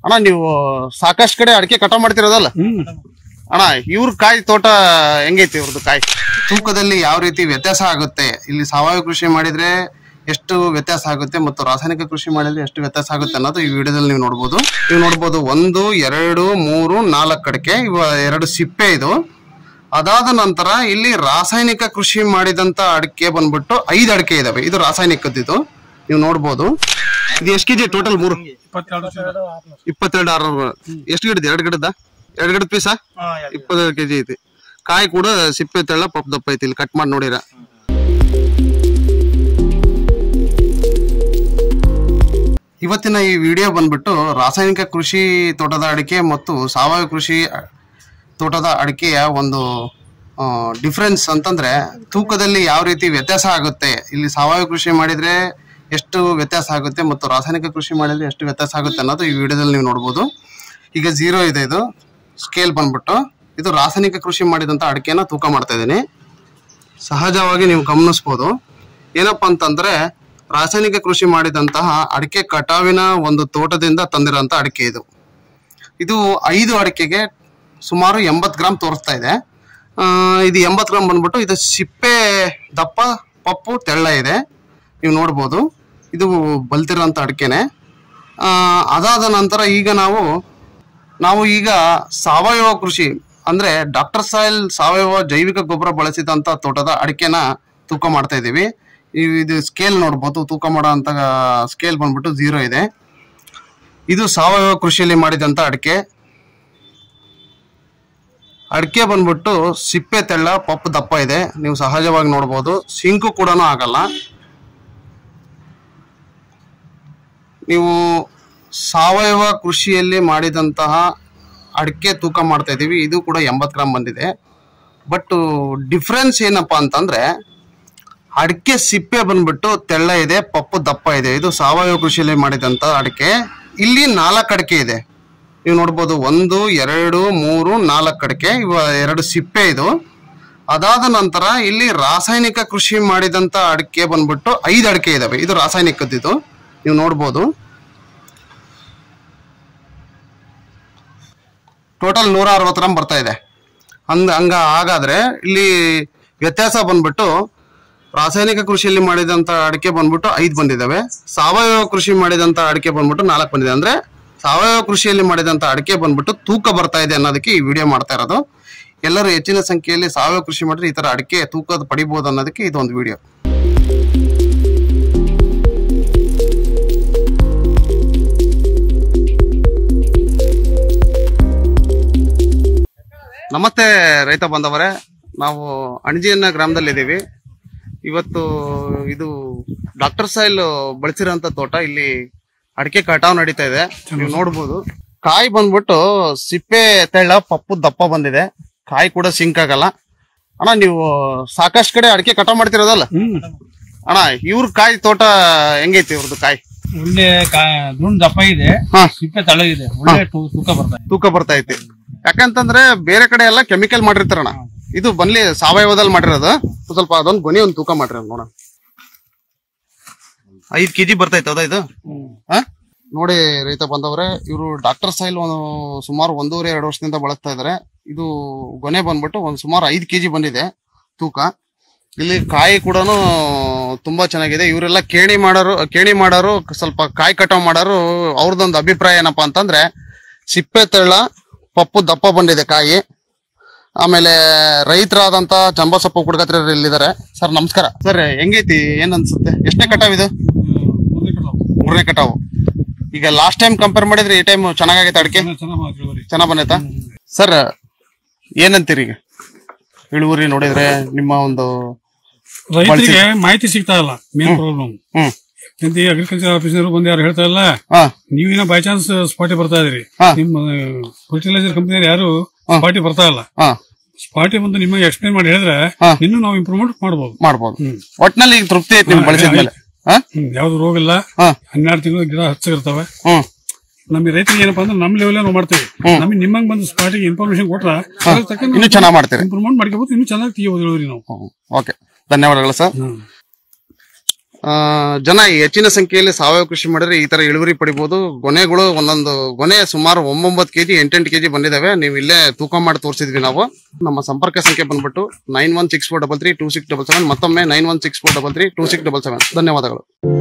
ಅಣ್ಣ ನೀವು ಸಾಕಷ್ಟು ಕಡೆ ಅಡಿಕೆ ಕಟಾವ್ ಮಾಡ್ತಿರೋದಲ್ಲ ಹ್ಮ್ ಅಣ್ಣ ಇವ್ರ ಕಾಯಿ ತೋಟ ಹೆಂಗೈತಿ ಇವ್ರದ್ದು ಕಾಯಿ ತೂಕದಲ್ಲಿ ಯಾವ ರೀತಿ ವ್ಯತ್ಯಾಸ ಆಗುತ್ತೆ ಇಲ್ಲಿ ಸಾವಯವ ಕೃಷಿ ಮಾಡಿದ್ರೆ ಎಷ್ಟು ವ್ಯತ್ಯಾಸ ಆಗುತ್ತೆ ಮತ್ತು ರಾಸಾಯನಿಕ ಕೃಷಿ ಮಾಡಿದ್ರೆ ಎಷ್ಟು ವ್ಯತ್ಯಾಸ ಆಗುತ್ತೆ ಅನ್ನೋದು ಈ ವಿಡಿಯೋದಲ್ಲಿ ನೀವು ನೋಡ್ಬೋದು ನೀವು ನೋಡ್ಬೋದು ಒಂದು ಎರಡು ಮೂರು ನಾಲ್ಕು ಅಡಿಕೆ ಇವ ಎರಡು ಸಿಪ್ಪೆ ಇದು ಅದಾದ ನಂತರ ಇಲ್ಲಿ ರಾಸಾಯನಿಕ ಕೃಷಿ ಮಾಡಿದಂತ ಅಡಿಕೆ ಬಂದ್ಬಿಟ್ಟು ಐದು ಅಡಿಕೆ ಇದಾವೆ ಇದು ರಾಸಾಯನಿಕದ್ದು ನೀವು ನೋಡ್ಬೋದು ಇದು ಎಷ್ಟು ಕೆಜಿ ಟೋಟಲ್ ಮೂರು ಇಪ್ಪತ್ತೆರಡು ಚೀಲ. ಇಪ್ಪತ್ತೆರಡು ಆರು ಎಷ್ಟು ಗಿಡದ ಎರಡು ಗಿಡದ ಎರಡು ಗಿಡದ ಪೀಸಾ ಇಪ್ಪತ್ತೆರಡು ಕೆಜಿ ಐತಿ ಕಾಯಿ ಕೂಡ ಸಿಪ್ಪೆ ತೆಳ್ಳ ಪಪ್ ದಪ್ಪ ಐತಿ ಇಲ್ಲಿ ಕಟ್ ಮಾಡಿ ನೋಡಿರ ಇವತ್ತಿನ ಈ ವಿಡಿಯೋ ಬಂದ್ಬಿಟ್ಟು ರಾಸಾಯನಿಕ ಕೃಷಿ ತೋಟದ ಅಡಿಕೆ ಮತ್ತು ಸಾವಯವ ಕೃಷಿ ತೋಟದ ಅಡಿಕೆಯ ಒಂದು ಡಿಫ್ರೆನ್ಸ್ ಅಂತಂದ್ರೆ ತೂಕದಲ್ಲಿ ಯಾವ ರೀತಿ ವ್ಯತ್ಯಾಸ ಆಗುತ್ತೆ ಇಲ್ಲಿ ಸಾವಯವ ಕೃಷಿ ಮಾಡಿದ್ರೆ ಎಷ್ಟು ವ್ಯತ್ಯಾಸ ಆಗುತ್ತೆ ಮತ್ತು ರಾಸಾಯನಿಕ ಕೃಷಿ ಮಾಡಿದ್ರೆ ಎಷ್ಟು ವ್ಯತ್ಯಾಸ ಆಗುತ್ತೆ ಅನ್ನೋದು ಈ ವಿಡಿಯೋದಲ್ಲಿ ನೀವು ನೋಡ್ಬೋದು ಈಗ ಝೀರೋ ಇದೆ ಇದು ಸ್ಕೇಲ್ ಬಂದ್ಬಿಟ್ಟು ಇದು ರಾಸಾಯನಿಕ ಕೃಷಿ ಮಾಡಿದಂತ ಅಡಿಕೆನ ತೂಕ ಮಾಡ್ತಾ ಇದ್ದೀನಿ ಸಹಜವಾಗಿ ನೀವು ಗಮನಿಸ್ಬೋದು ಏನಪ್ಪಾ ಅಂತಂದ್ರೆ ರಾಸಾಯನಿಕ ಕೃಷಿ ಮಾಡಿದಂತಹ ಅಡಿಕೆ ಕಟಾವಿನ ಒಂದು ತೋಟದಿಂದ ತಂದಿರೋಂಥ ಅಡಿಕೆ ಇದು ಇದು ಐದು ಅಡಿಕೆಗೆ ಸುಮಾರು ಎಂಬತ್ತು ಗ್ರಾಮ್ ತೋರಿಸ್ತಾ ಇದೆ ಆ, ಇದು ಎಂಬತ್ತು ಗ್ರಾಮ್ ಬಂದ್ಬಿಟ್ಟು ಇದು ಸಿಪ್ಪೆ ದಪ್ಪ ಪಪ್ಪು ತೆಳ್ಳ ಇದೆ ನೀವು ನೋಡ್ಬೋದು ಇದು ಬಲ್ತಿರೋಂಥ ಅಡಿಕೆನೆ ಆ, ಅದಾದ ನಂತರ ಈಗ ನಾವು ನಾವು ಈಗ ಸಾವಯವ ಕೃಷಿ ಅಂದ್ರೆ ಡಾಕ್ಟರ್ ಸಾಯಿಲ್ ಸಾವಯವ ಜೈವಿಕ ಗೊಬ್ಬರ ಬಳಸಿದಂತ ತೋಟದ ಅಡಿಕೆನ ತೂಕ ಮಾಡ್ತಾ ಇದೀವಿ ಇವ್- ಇದು ಸ್ಕೇಲ್ ನೋಡ್ಬೋದು ತೂಕ ಮಾಡೋ ಅಂತ ಸ್ಕೇಲ್ ಬಂದ್ಬಿಟ್ಟು ಝೀರೋ ಇದೆ ಇದು ಸಾವಯವ ಕೃಷಿಯಲ್ಲಿ ಮಾಡಿದಂತ ಅಡಿಕೆ ಅಡಿಕೆ ಬಂದ್ಬಿಟ್ಟು ಸಿಪ್ಪೆ ತೆಳ್ಳ ಪಪ್ಪು ದಪ್ಪ ಇದೆ ನೀವು ಸಹಜವಾಗಿ ನೋಡ್ಬೋದು ಸಿಂಕು ಕೂಡ ಆಗಲ್ಲ ನೀವು ಸಾವಯವ ಕೃಷಿಯಲ್ಲಿ ಮಾಡಿದಂತಹ ಅಡಿಕೆ ತೂಕ ಮಾಡ್ತಾ ಇದ್ದೀವಿ ಇದು ಕೂಡ ಎಂಬತ್ತು ಗ್ರಾಮ್ ಬಂದಿದೆ ಬಟ್ ಡಿಫ್ರೆನ್ಸ್ ಏನಪ್ಪಾ ಅಂತಂದ್ರೆ ಅಡಿಕೆ ಸಿಪ್ಪೆ ಬಂದ್ಬಿಟ್ಟು ತೆಳ್ಳ ಇದೆ ಪಪ್ಪು ದಪ್ಪ ಇದೆ ಇದು ಸಾವಯವ ಕೃಷಿಯಲ್ಲಿ ಮಾಡಿದಂತ ಅಡಿಕೆ ಇಲ್ಲಿ ನಾಲ್ಕು ಅಡಿಕೆ ಇದೆ ನೀವು ನೋಡ್ಬೋದು ಒಂದು ಎರಡು ಮೂರು ನಾಲ್ಕು ಅಡಿಕೆ ಇವ ಎರಡು ಸಿಪ್ಪೆ ಇದು ಅದಾದ ನಂತರ ಇಲ್ಲಿ ರಾಸಾಯನಿಕ ಕೃಷಿ ಮಾಡಿದಂತ ಅಡಿಕೆ ಬಂದ್ಬಿಟ್ಟು ಐದು ಅಡಿಕೆ ಇದಾವೆ ಇದು ರಾಸಾಯನಿಕದ್ದು ನೀವು ನೋಡ್ಬೋದು ಟೋಟಲ್ ನೂರ ಅರವತ್ತು ಗ್ರಾಮ್ ಬರ್ತಾ ಇದೆ ಹಂಗ ಹಂಗ ಹಾಗಾದ್ರೆ ಇಲ್ಲಿ ವ್ಯತ್ಯಾಸ ಬಂದ್ಬಿಟ್ಟು ರಾಸಾಯನಿಕ ಕೃಷಿಯಲ್ಲಿ ಮಾಡಿದಂತ ಅಡಿಕೆ ಬಂದ್ಬಿಟ್ಟು ಐದು ಬಂದಿದ್ದಾವೆ ಸಾವಯವ ಕೃಷಿ ಮಾಡಿದಂತ ಅಡಿಕೆ ಬಂದ್ಬಿಟ್ಟು ನಾಲ್ಕು ಬಂದಿದೆ ಅಂದ್ರೆ ಸಾವಯವ ಕೃಷಿಯಲ್ಲಿ ಮಾಡಿದಂತ ಅಡಿಕೆ ಬಂದ್ಬಿಟ್ಟು ತೂಕ ಬರ್ತಾ ಇದೆ ಅನ್ನೋದಕ್ಕೆ ಈ ವಿಡಿಯೋ ಮಾಡ್ತಾ ಇರೋದು ಎಲ್ಲರೂ ಹೆಚ್ಚಿನ ಸಂಖ್ಯೆಯಲ್ಲಿ ಸಾವಯವ ಕೃಷಿ ಮಾಡಿದ್ರೆ ಈ ತರ ಅಡಿಕೆ ತೂಕದ ಪಡಿಬಹುದು ಅನ್ನೋದಕ್ಕೆ ಇದೊಂದು ವಿಡಿಯೋ ನಮಸ್ತೆ ರೈತ ಬಂದವರೇ ನಾವು ಅಣಜಿಯನ್ನ ಗ್ರಾಮದಲ್ಲಿ ಇದ್ದೀವಿ ಇವತ್ತು ಇದು ಡಾಕ್ಟರ್ ಸಾಯಿಲ್ ಬಳಸಿರೋಂಥ ತೋಟ ಇಲ್ಲಿ ಅಡಿಕೆ ಕಟಾವ್ ನಡೀತಾ ಇದೆ ನೀವು ನೋಡ್ಬೋದು ಕಾಯಿ ಬಂದ್ಬಿಟ್ಟು ಸಿಪ್ಪೆ ತೆಳ್ಳ ಪಪ್ಪು ದಪ್ಪ ಬಂದಿದೆ ಕಾಯಿ ಕೂಡ ಸಿಂಕ್ ಆಗಲ್ಲ ಅಣ್ಣ ನೀವು ಸಾಕಷ್ಟು ಕಡೆ ಅಡಿಕೆ ಕಟಾವ್ ಮಾಡ್ತಿರೋದಲ್ಲ ಹ್ಮ್ ಅಣ್ಣ ಇವ್ರ ಕಾಯಿ ತೋಟ ಹೆಂಗೈತಿ ಇವ್ರದ್ದು ಕಾಯಿ ಒಳ್ಳೆ ಕಾ- ದುಂಡ್ ದಪ್ಪ ಇದೆ ಹಾ. ಸಿಪ್ಪೆ ತಳಗಿದೆ ಒಳ್ಳೆ ತೂ- ತೂಕ ಬರ್ತಾ ಇದೆ ತೂಕ ಬರ್ತಾ ಐತಿ ಯಾಕಂತಂದ್ರೆ ಬೇರೆ ಕಡೆ ಎಲ್ಲ ಕೆಮಿಕಲ್ ಮಾಡಿರ್ತಾರಣ್ಣ ಇದು ಬನ್ಲಿ ಸಾವಯವದಲ್ಲಿ ಮಾಡಿರೋದು ಒಂದ್ ಸ್ವಲ್ಪ ಅದೊಂದು ಗೊನಿ ಒಂದು ತೂಕ ಮಾಡ್ರಿ ನೋಡ ಐದ್ ಕೆಜಿ ಬರ್ತೈತೆ ಹೌದಾ ಇದು ಹ? ನೋಡಿ ರೈತ ಬಂದವ್ರೆ ಇವರು ಡಾಕ್ಟರ್ ಸಾಯಿಲ್ ಒಂದು ಸುಮಾರು ಒಂದೂವರೆ ಎರಡು ವರ್ಷದಿಂದ ಬಳಸ್ತಾ ಇದಾರೆ ಇದು ಗೊನೆ ಬಂದ್ಬಿಟ್ಟು ಒಂದ್ ಸುಮಾರು ಐದ್ ಕೆಜಿ ಬಂದಿದೆ ತೂಕ ಇಲ್ಲಿ ಕಾಯಿ ಕೂಡ ತುಂಬಾ ಚೆನ್ನಾಗಿದೆ ಇವರೆಲ್ಲ ಕೇಣಿ ಮಾಡೋರು ಕೇಣಿ ಮಾಡೋರು ಸ್ವಲ್ಪ ಕಾಯಿ ಕಟಾವ್ ಮಾಡೋರು ಅವ್ರದ್ದೊಂದು ಅಭಿಪ್ರಾಯ ಏನಪ್ಪಾ ಅಂತಂದ್ರೆ ಸಿಪ್ಪೆ ತೆಳ್ಳ ಪಪ್ಪು ದಪ್ಪ ಬಂದಿದೆ ಕಾಯಿ ಆಮೇಲೆ ರೈತರಾದಂತ ಚಂಬಸಪ್ಪ ಕುಡ್ಗತ್ರ ಇಲ್ಲಿದ್ದಾರೆ ಸರ್ ನಮಸ್ಕಾರ ಸರ್ ಹೆಂಗೈತಿ ಏನ್ ಅನ್ಸುತ್ತೆ ಎಷ್ಟನೇ ಕಟಾವ್ ಇದು ಮೂರನೇ ಕಟಾವು ಈಗ ಲಾಸ್ಟ್ ಟೈಮ್ ಕಂಪೇರ್ ಮಾಡಿದ್ರೆ ಈ ಟೈಮ್ ಚೆನ್ನಾಗೈತೆ ಅಡಿಕೆ ಚೆನ್ನಾಗ್ ಬಂದೈತಾ ಸರ್ ಏನಂತೀರಿ ಈಗ ಇಳುವರಿ ನೋಡಿದ್ರೆ ನಿಮ್ಮ ಒಂದು ರೈತರಿಗೆ ಮಾಹಿತಿ ಸಿಗ್ತಾ ಇಲ್ಲ ಮೇನ್ ಪ್ರಾಬ್ಲಮ್ ಹ್ಮ್ ಎಂತ ಅಗ್ರಿಕಲ್ಚರ್ ಆಫೀಸರ್ ಬಂದು ಯಾರು ಹೇಳ್ತಾ ಇಲ್ಲ ಹಾ ನೀವಿನ ಬೈ ಚಾನ್ಸ್ ಸ್ಪಾಟಿ ಬರ್ತಾ ಇದ್ರಿ ಹಾ. ನಿಮ್ಮ ಫರ್ಟಿಲೈಸರ್ ಕಂಪನಿ ಯಾರು ಸ್ಪಾಟಿ ಬರ್ತಾ ಇಲ್ಲ ಹಾ ಸ್ಪಾಟಿ ಬಂದು ನಿಮಗೆ ಎಕ್ಸ್ಪ್ಲೈನ್ ಮಾಡಿ ಹೇಳಿದ್ರೆ ಹಾ. ಇನ್ನು ನಾವು ಇಂಪ್ರೂವ್ಮೆಂಟ್ ಮಾಡ್ಬೋದು ಮಾಡ್ಬೋದು ಹ್ಮ್. ಒಟ್ನಲ್ಲಿ ಈಗ ತೃಪ್ತಿ ಐತಿ ನಿಮ್ಗೆ ಬಳಸಿದ್ಮೇಲೆ ಹಾ ಹ್ಮ್, ಯಾವ್ದು ರೋಗ ಇಲ್ಲ ಹಾ ಹನ್ನೆರಡು ತಿಂಗಳು ಗಿಡ ಹಚ್ಚಿರ್ತವೆ ಹ್ಮ್ ನಮಗೆ ರೈತರಿಗೆ ಏನಪ್ಪಾ ಅಂದ್ರೆ ನಮ್ಮ ಲೆವೆಲ್ ನಾವು ಮಾಡ್ತೀವಿ ನಮಗೆ ನಿಮ್ಮಂಗ್ ಬಂದು ಸ್ಪಾಟಿಗೆ ಇನ್ಫಾರ್ಮೇಶನ್ ಕೊಟ್ರ ಇನ್ನು ಚೆನ್ನಾಗ್ ಮಾಡ್ತೀರಿ ಇಂಪ್ರೂವ್ಮೆಂಟ್ ಮಾಡ್ಕೋಬಹುದು ಇನ್ನು ಚೆನ್ನಾಗಿ ತೆಗಿಬಹುದು ಇಳುವರಿ ನಾವು ಓಕೆ ಧನ್ಯವಾದಗಳು ಸರ್ ಹ್ಮ್. ಆ, ಜನ ಹೆಚ್ಚಿನ ಸಂಖ್ಯೆಯಲ್ಲಿ ಸಾವಯವ ಕೃಷಿ ಮಾಡಿದ್ರೆ ಈ ತರ ಇಳುವರಿ ಪಡಿಬಹುದು ಗೊನೆಗಳು ಒಂದೊಂದು ಗೊನೆ ಸುಮಾರು ಒಂಬೊಂಬತ್ತು ಕೆಜಿ ಎಂಟೆಂಟು ಕೆಜಿ ಬಂದಿದಾವೆ ನೀವು ಇಲ್ಲೇ ತೂಕ ಮಾಡಿ ತೋರಿಸಿದ್ವಿ ನಾವು ನಮ್ಮ ಸಂಪರ್ಕ ಸಂಖ್ಯೆ ಬಂದ್ಬಿಟ್ಟು nine one six four double three two six double seven ಮತ್ತೊಮ್ಮೆ nine one six four double three two six double seven ಧನ್ಯವಾದಗಳು